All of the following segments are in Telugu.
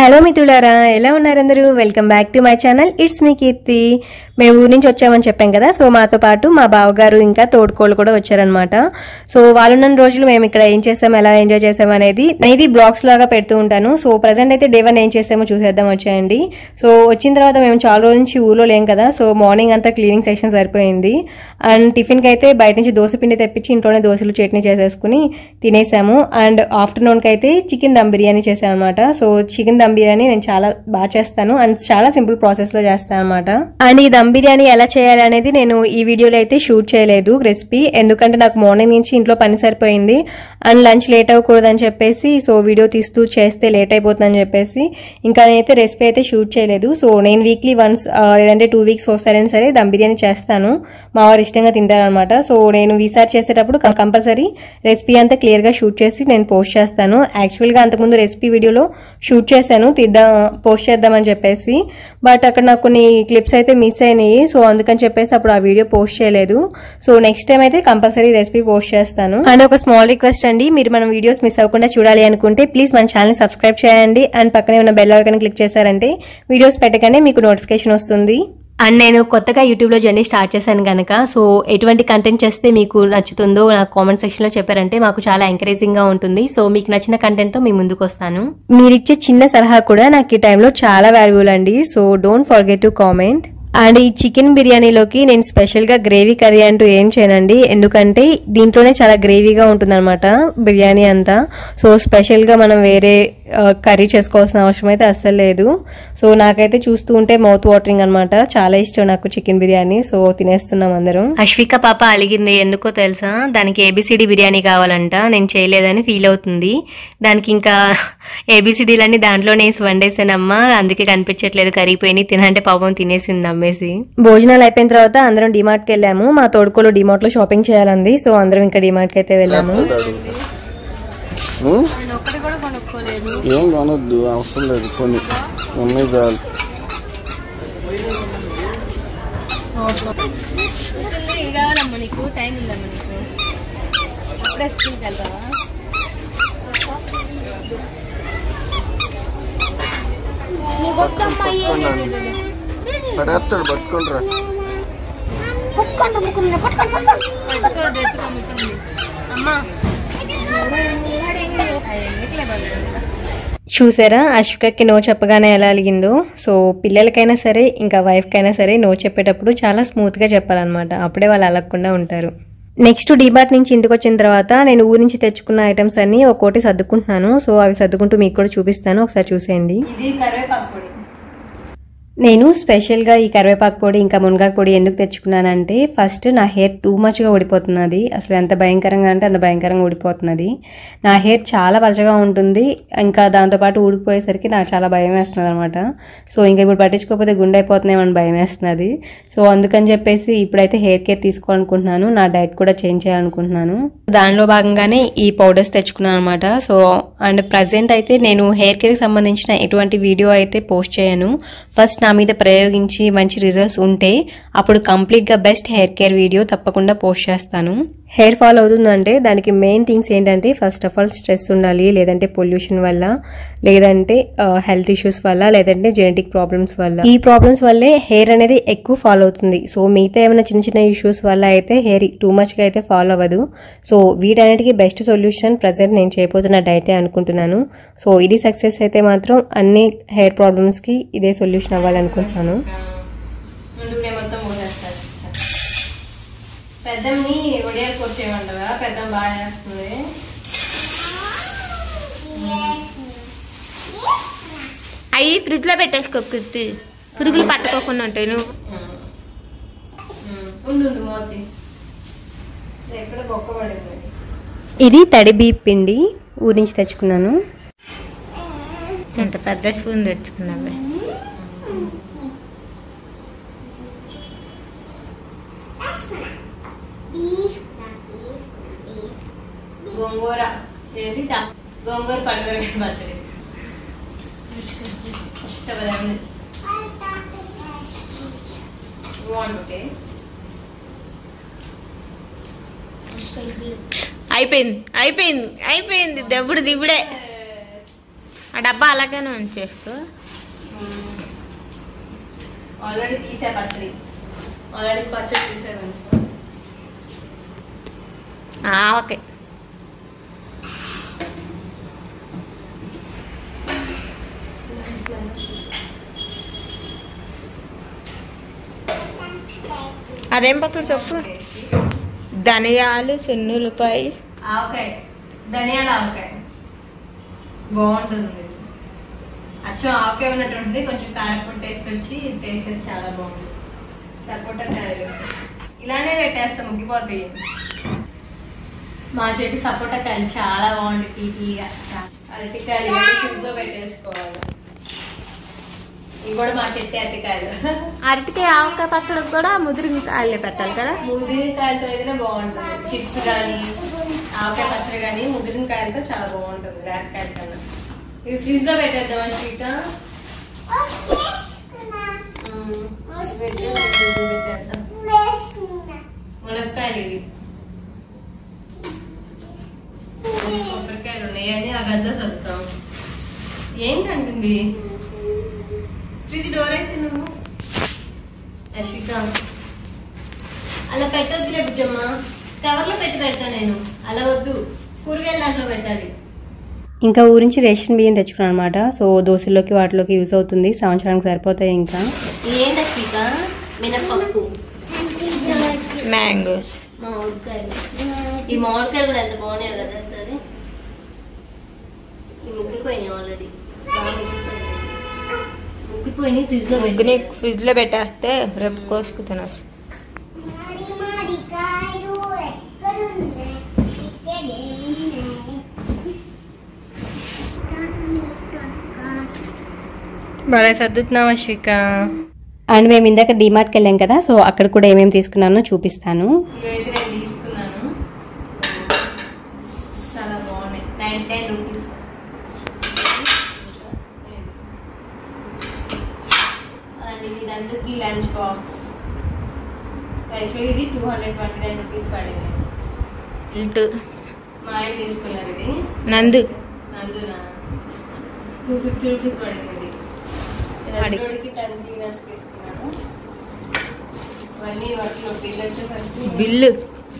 హలో మిత్రులారా ఎలా ఉన్నారు అందరూ welcome back to my channel it's me Keerthi మేము ఊరి నుంచి వచ్చామని చెప్పాం కదా సో మాతో పాటు మా బావగారు ఇంకా తోడుకోళ్ళు కూడా వచ్చారనమాట సో వాళ్ళున్న రోజులు మేము ఇక్కడ ఏం చేసాం ఎలా ఎంజాయ్ చేసాం అనేది అనేది బ్లాగ్స్ లాగా పెడుతూ ఉంటాను సో ప్రజెంట్ అయితే డే వన్ ఏం చేసామో చూసేద్దాం వచ్చాయండి సో వచ్చిన తర్వాత మేము చాలా రోజుల నుంచి ఊర్లో లేం కదా సో మార్నింగ్ అంతా క్లీనింగ్ సెక్షన్ సరిపోయింది అండ్ టిఫిన్కి అయితే బయట నుంచి దోశ పిండి తెప్పించి ఇంట్లోనే దోశలు చట్నీ చేసేసుకుని తినేసాము అండ్ ఆఫ్టర్నూన్కి అయితే చికెన్ దమ్ బిర్యానీ చేశాను అనమాట సో చికెన్ దమ్ బిర్యానీ నేను చాలా బాగా చేస్తాను అండ్ చాలా సింపుల్ ప్రాసెస్లో చేస్తాను అనమాట అండ్ ఈ దమ్ బిర్యానీ ఎలా చేయాలి అనేది నేను ఈ వీడియోలో అయితే షూట్ చేయలేదు రెసిపీ ఎందుకంటే నాకు మార్నింగ్ నుంచి ఇంట్లో పని సరిపోయింది అండ్ లంచ్ లేట్ అవ్వకూడదని చెప్పేసి సో వీడియో తీస్తూ చేస్తే లేట్ అయిపోతుందని చెప్పేసి ఇంకా నేనైతే రెసిపీ అయితే షూట్ చేయలేదు సో నేను వీక్లీ వన్స్ లేదంటే టూ వీక్స్ వస్తారైనా సరే దమ్ బిర్యానీ చేస్తాను మా వారు ఇష్టంగా తింటారనమాట సో నేను ఈసారి చేసేటప్పుడు కంపల్సరీ రెసిపీ అంతా క్లియర్ గా షూట్ చేసి నేను పోస్ట్ చేస్తాను యాక్చువల్ గా అంతకుముందు రెసిపీ వీడియోలో షూట్ చేశాను తీద్దాం పోస్ట్ చేద్దామని చెప్పేసి బట్ అక్కడ నాకు కొన్ని క్లిప్స్ అయితే మిస్ అయినాయి సో అందుకని చెప్పేసి అప్పుడు ఆ వీడియో పోస్ట్ చేయలేదు సో నెక్స్ట్ టైం అయితే కంపల్సరీ రెసిపీ పోస్ట్ చేస్తాను అండ్ ఒక స్మాల్ రిక్వెస్ట్ అండి మీరు మన వీడియోస్ మిస్ అవ్వకుండా చూడాలి అనుకుంటే ప్లీజ్ మన ఛానల్ సబ్స్క్రైబ్ చేయండి అండ్ పక్కనే ఉన్న బెల్ ఐకాన్ క్లిక్ చేశారంటే వీడియోస్ పెట్టగానే మీకు నోటిఫికేషన్ వస్తుంది అండ్ నేను కొత్తగా యూట్యూబ్లో జర్నీ స్టార్ట్ చేశాను కనుక సో ఎటువంటి కంటెంట్ చేస్తే మీకు నచ్చుతుందో నాకు కామెంట్ సెక్షన్లో చెప్పారంటే మాకు చాలా ఎంకరేజింగ్గా ఉంటుంది సో మీకు నచ్చిన కంటెంట్తో మీ ముందుకు వస్తాను మీరు ఇచ్చే చిన్న సలహా కూడా నాకు ఈ టైంలో చాలా వాల్యుబుల్ అండి so don't forget to comment and ఈ చికెన్ బిర్యానీలోకి నేను స్పెషల్గా గ్రేవీ కర్రీ అంటూ ఏం చేయనండి ఎందుకంటే దీంట్లోనే చాలా గ్రేవీగా ఉంటుందన్నమాట బిర్యానీ అంతా సో స్పెషల్గా మనం వేరే కర్రీ చేసుకోవాల్సిన అవసరం అయితే అస్సలు లేదు సో నాకైతే చూస్తూ ఉంటే మౌత్ వాటరింగ్ అనమాట చాలా ఇష్టం నాకు చికెన్ బిర్యానీ సో తినేస్తున్నాం అందరం అశ్విక పాప అలిగింది ఎందుకో తెలుసా దానికి ఏబిసిడి బిర్యానీ కావాలంట నేను చేయలేదని ఫీల్ అవుతుంది దానికి ఇంకా ఏబిసిడీలన్నీ దాంట్లోనే వేసి వండేసానమ్మా అందుకే కనిపించట్లేదు కరిగిపోయి తినంటే పాపం తినేసింది అమ్మేసి భోజనాలు అయిపోయిన తర్వాత అందరం డిమార్ట్ కి వెళ్ళాము మా తోడుకోలు డిమార్ట్ లో షాపింగ్ చేయాలంది సో అందరం ఇంకా డిమార్ట్ కి అయితే వెళ్ళాము ఉం? ఏం కొనొద్దు అవసరం లేదు కొన్ని ఉన్నాయి చాలు ఏం కావాలమ్మా నీకు టైం ఉందమ్మా నీకు అప్పుడే స్కూల్కి వెళ్తావా పడేస్తాడు పట్టుకొని రా అమ్మా చూసారా అశ్వికకి నో చెప్పగానే ఎలా అలిగిందో సో పిల్లలకైనా సరే ఇంకా వైఫ్కైనా సరే నో చెప్పేటప్పుడు చాలా స్మూత్గా చెప్పాలన్నమాట అప్పుడే వాళ్ళు అలగకుండా ఉంటారు నెక్స్ట్ డీబాట్ నుంచి ఇంటికి వచ్చిన తర్వాత నేను ఊరి నుంచి తెచ్చుకున్న ఐటమ్స్ అన్ని ఒక్కోటి సర్దుకుంటున్నాను సో అవి సర్దుకుంటూ మీకు కూడా చూపిస్తాను ఒకసారి చూసేయండి ఇది కరివేపాకు పొడి నేను స్పెషల్గా ఈ కరివేపాకు పొడి ఇంకా మునగాకు పొడి ఎందుకు తెచ్చుకున్నానంటే ఫస్ట్ నా హెయిర్ టూ మచ్గా ఊడిపోతున్నది అసలు ఎంత భయంకరంగా అంటే అంత భయంకరంగా ఊడిపోతున్నది నా హెయిర్ చాలా పలచగా ఉంటుంది ఇంకా దాంతోపాటు ఊడిపోయేసరికి నాకు చాలా భయం వేస్తున్నది అనమాట సో ఇంకా ఇప్పుడు పట్టించుకోకపోతే గుండె అయిపోతున్నామని భయం వేస్తున్నది సో అందుకని చెప్పేసి ఇప్పుడైతే హెయిర్ కేర్ తీసుకోవాలనుకుంటున్నాను నా డైట్ కూడా చేంజ్ చేయాలనుకుంటున్నాను దానిలో భాగంగానే ఈ పౌడర్స్ తెచ్చుకున్నాను అనమాట సో అండ్ ప్రజెంట్ అయితే నేను హెయిర్ కేర్కి సంబంధించిన ఎటువంటి వీడియో అయితే పోస్ట్ చేయను ఫస్ట్ నా మీద ప్రయోగించి మంచి రిజల్ట్స్ ఉంటే అప్పుడు కంప్లీట్గా బెస్ట్ హెయిర్ కేర్ వీడియో తప్పకుండా పోస్ట్ చేస్తాను హెయిర్ ఫాల్ అవుతుందంటే దానికి మెయిన్ థింగ్స్ ఏంటంటే ఫస్ట్ ఆఫ్ ఆల్ స్ట్రెస్ ఉండాలి లేదంటే పొల్యూషన్ వల్ల లేదంటే హెల్త్ ఇష్యూస్ వల్ల లేదంటే జెనెటిక్ ప్రాబ్లమ్స్ వల్ల ఈ ప్రాబ్లమ్స్ వల్లే హెయిర్ అనేది ఎక్కువ ఫాల్ అవుతుంది సో మిగతా ఏమైనా చిన్న చిన్న ఇష్యూస్ వల్ల అయితే హెయిర్ టూ మచ్గా అయితే ఫాలో అవ్వదు సో వీటన్నిటికీ బెస్ట్ సొల్యూషన్ ప్రజెంట్ నేను చేయబోతున్న డైటే అనుకుంటున్నాను సో ఇది సక్సెస్ అయితే మాత్రం అన్ని హెయిర్ ప్రాబ్లమ్స్కి ఇదే సొల్యూషన్ అవ్వాలనుకుంటున్నాను పెద్దమ్ని ఒడియాలు కొట్టేయమంటావా పెద్దమ్మ బాగా చేస్తుంది అవి ఫ్రిడ్జ్ లో పెట్టేసుకో కీర్తి పురుగులు పట్టుకోకుండా ఉంటాయి నువ్వు ఉండు మోతి ఎక్కడ బొక్క పడింది ఇది తడి బీప్ పిండి ఊరి నుంచి తెచ్చుకున్నాను ఎంత పెద్ద స్పూన్ తెచ్చుకున్నావే గోంగూర ఏది ట- గోంగూర పడగర పచ్చడి ఇష్టపడండి వాంట్ టేస్ట్ అయిపోయింది అయిపోయింది అయిపోయింది దెబ్బడు దిబ్బుడే ఆ డబ్బా అలాగనే ఉంచేసుకో ఆల్రెడీ తీసా పచ్చడి ఆల్రెడీ పచ్చడి తీసాను ఆ, ఓకే అదేం పచ్చడి చెప్పు ధనియాలు సున్నులపాయ ఆవకాయ ధనియాల ఆవకాయ బాగుంటుంది అచ్చం ఆవకాయ ఉన్నట్టుంటుంది కొంచెం కారపొడి టేస్ట్ వచ్చి టేస్ట్ అయితే చాలా బాగుంది సపోటా కాయలు ఇలానే పెట్టేస్తాం ముగ్గిపోతాయి మా చెట్టు సపోటా కాయలు చాలా బాగుంటాయి తీపిగా అరటికాయలు ఫ్రిడ్జ్ లో పెట్టేసుకోవాలి ఇవి కూడా మా చెట్టు అరటికాయలు అరటికాయ ఆవకాయ పచ్చడికి కూడా ముదిరికాయలే పెట్టాలి కదా ముదిరికాయలతో అయితేనే బాగుంటుంది చిప్స్ కానీ ఆవకాయ పచ్చడి కానీ ముదిరికాయలతో చాలా బాగుంటుంది రాసకాయల కన్నా ఇవి ఫ్రిడ్జ్ లో పెట్టేద్దాం స్వీట్ పెట్టేద్దాం ములక్కాయలు ఇవి కొబ్బరికాయలు ఉన్నాయి అని ఆ గద్ద చదువుతాం ఏంటంటుంది ఫ్రిడ్జ్ డోర్ వేసి నువ్వు అశ్విక అలా పెట్టొద్దులే బుజ్జమ్మ కవర్లో పెట్టి పెడతా నేను అలా వద్దు కూరగాయల దాంట్లో పెట్టాలి ఇంకా ఊరించి రేషన్ బియ్యం తెచ్చుకున్నాను అనమాట సో దోశల్లోకి వాటిలోకి యూజ్ అవుతుంది సంవత్సరానికి సరిపోతాయి ఇంకా ఏంటి అశ్విక మినపప్పు మ్యాంగోస్ మామిడికాయలు ఈ మామిడికాయలు కూడా ఎంత బాగున్నాయో కదా సరే ఈ ముగ్గిపోయినాయి ఆల్రెడీ ముగ్గిపోయినాయి ఫ్రిడ్జ్ లో ముగ్గుని ఫ్రిడ్జ్ లో పెట్టేస్తే రేపు కోసుకు తినచ్చు మాడి మాడి కాయలు ఎక్కడున్నాయి ఇక్కడే ఉన్నాయి బాగా సర్దుతున్నావా శ్రీక అండ్ మేము ఇందాక డిమార్ట్కి వెళ్ళాం కదా సో అక్కడ కూడా ఏమేమి తీసుకున్నానో చూపిస్తాను ఇవైతే నేను తీసుకున్నాను చాలా బాగున్నాయి నైన్ టెన్ రూపీస్ అండ్ ఇది నందుకి లంచ్ బాక్స్ యాక్చువల్లీ ఇది two hundred twenty nine rupees పడింది ఇటు మా ఆయన తీసుకున్నారు ఇది నందు నందున టూ ఫిఫ్టీ రూపీస్ పడింది ఇది వాడికి. రెస్టారెంట్కి టెన్ ఫింగర్స్ తీసుకున్నాను ఇవన్నీ వాటి ఒక బిల్ వచ్చేసరికి బిల్లు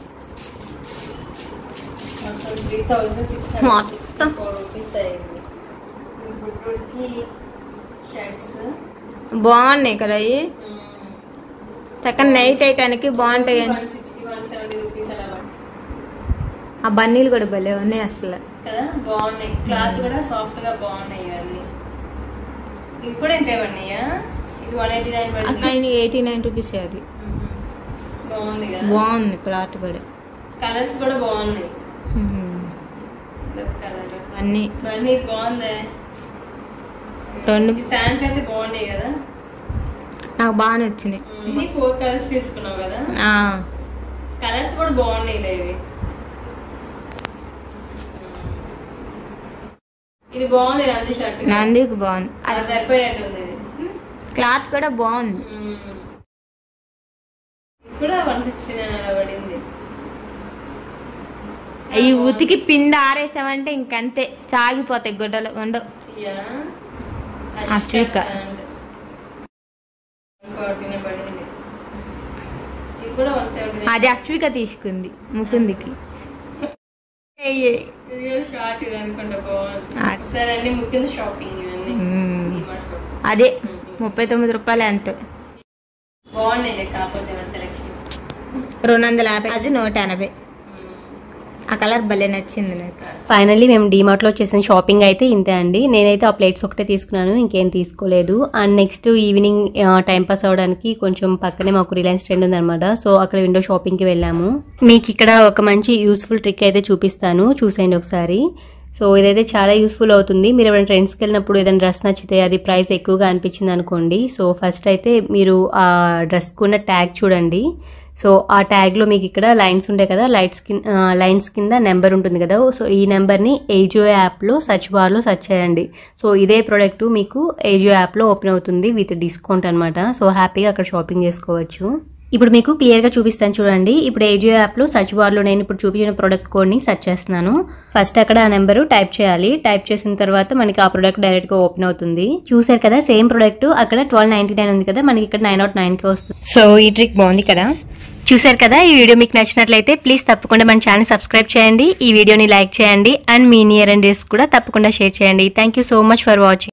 త్రీ థౌసండ్ సిక్స్ మొత్తం. ఫోర్ రూపీస్ అయింది ఈ బుట్టుడికి షర్ట్స్ బాగున్నాయి కదా అవి చక్కగా నైట్ వేయటానికి బాగుంటాయి అని one sixty one seventy rupees అలా పడ్డాయి. ఆ బన్నీలు కూడా భలే ఉన్నాయి అసలు కదా బాగున్నాయి క్లాత్ కూడా సాఫ్ట్ గా బాగున్నాయి ఇవన్నీ ఇవి కూడా ఇంతే పడినాయా ఇది వన్ ఎయిటీ నైన్ పడింది ఎయిటీ నైన్ రూపీస్ అది బాగుంది కదా బాగుంది క్లాత్ కూడా కలర్స్ కూడా బాగున్నాయి ఉమ్. కలర్ అన్ని ఇవన్నీ ఇది బాగుందే రెండు ఈ ఫ్యాన్ అయితే బాగున్నాయి కదా నాకు బాగా నచ్చినాయి ఇది ఫోర్ కలర్స్ తీసుకున్నావు కదా ఆ, కలర్స్ కూడా బాగున్నాయి ఇవి ఇది బాగుంది నంది షర్ట్ నందికి బాగుంది అది అది సరిపోయేటట్టు ఉంది ఇది క్లాత్ కూడా బాగుంది మ్మ్. ఇది కూడా వన్ సిక్స్టీ నైన్ అలా పడింది ఈ ఉతికి పిండి ఆరేసామంటే ఇంకంతే చాగిపోతాయి గుడ్డలు ఉండవు యా అశ్విక. ఫార్టీనే పడింది ఇది కూడా వన్ సెవెంటీ అది అశ్విక తీసుకుంది ముకుందికి ఏయ్. ఇది కూడా షార్ట్ ఇది అనుకుంటా బాగుంది ఆ. సరే అండి ముఖ్యంగా షాపింగ్ ఇవన్నీ మ్మ్. DMart shopping. అదే ముప్పై తొమ్మిది రూపాయలు ఎంత బాగున్నాయి కాకపోతే సెలెక్షన్ రెండు వందల యాభై అది నూట ఎనభై ఆ కలర్ భలే నచ్చింది నాకు ఫైనల్లీ మేము డిమార్ట్లో చేసిన షాపింగ్ అయితే ఇంతే అండి నేనైతే ఆ ప్లేట్స్ ఒకటే తీసుకున్నాను ఇంకేం తీసుకోలేదు and next evening time pass అవడానికి కొంచెం పక్కనే మాకు రిలయన్స్ ట్రెండ్ ఉందన్నమాట సో అక్కడ విండో షాపింగ్కి వెళ్ళాము మీకు ఇక్కడ ఒక మంచి యూస్ఫుల్ ట్రిక్ అయితే చూపిస్తాను చూసేయండి ఒకసారి సో ఇదైతే చాలా యూస్ఫుల్ అవుతుంది మీరు ఎవరైనా ట్రెండ్స్కి వెళ్ళినప్పుడు ఏదైనా డ్రెస్ నచ్చితే అది ప్రైస్ ఎక్కువగా అనిపించింది అనుకోండి సో ఫస్ట్ అయితే మీరు ఆ డ్రెస్కి ఉన్న ట్యాగ్ చూడండి సో ఆ ట్యాగ్లో మీకు ఇక్కడ లైన్స్ ఉంటాయి కదా లైట్స్ కింద లైన్స్ కింద నెంబర్ ఉంటుంది కదా సో ఈ నెంబర్ని ఏజియో యాప్లో సర్చ్ బార్లో సెర్చ్ చేయండి సో ఇదే ప్రోడక్ట్ మీకు ఏజియో యాప్లో ఓపెన్ అవుతుంది విత్ డిస్కౌంట్ అనమాట సో హ్యాపీగా అక్కడ షాపింగ్ చేసుకోవచ్చు ఇప్పుడు మీకు క్లియర్ గా చూపిస్తాను చూడండి ఇప్పుడు ఏజియో యాప్ లో సర్చ్ బార్ లో నేను ఇప్పుడు చూపించిన ప్రొడక్ట్ కోడ్ ని సెర్చ్ చేస్తున్నాను ఫస్ట్ అక్కడ ఆ నెంబర్ టైప్ చేయాలి టైప్ చేసిన తర్వాత మనకి ఆ ప్రొడక్ట్ డైరెక్ట్ గా ఓపెన్ అవుతుంది చూసారు కదా సేమ్ ప్రొడక్ట్ అక్కడ ట్వెల్వ్ నైన్టీ నైన్ ఉంది కదా మనకి ఇక్కడ నైన్ నాట్ నైన్ కి వస్తుంది సో ఈ ట్రిక్ బాగుంది కదా చూసారు కదా ఈ వీడియో మీకు నచ్చినట్లయితే ప్లీజ్ తప్పకుండా మన ఛానల్ సబ్స్క్రైబ్ చేయండి ఈ వీడియోని లైక్ చేయండి అండ్ మీ నియర్ అండ్ కూడా తప్పకుండా షేర్ చేయండి thank you so much for watching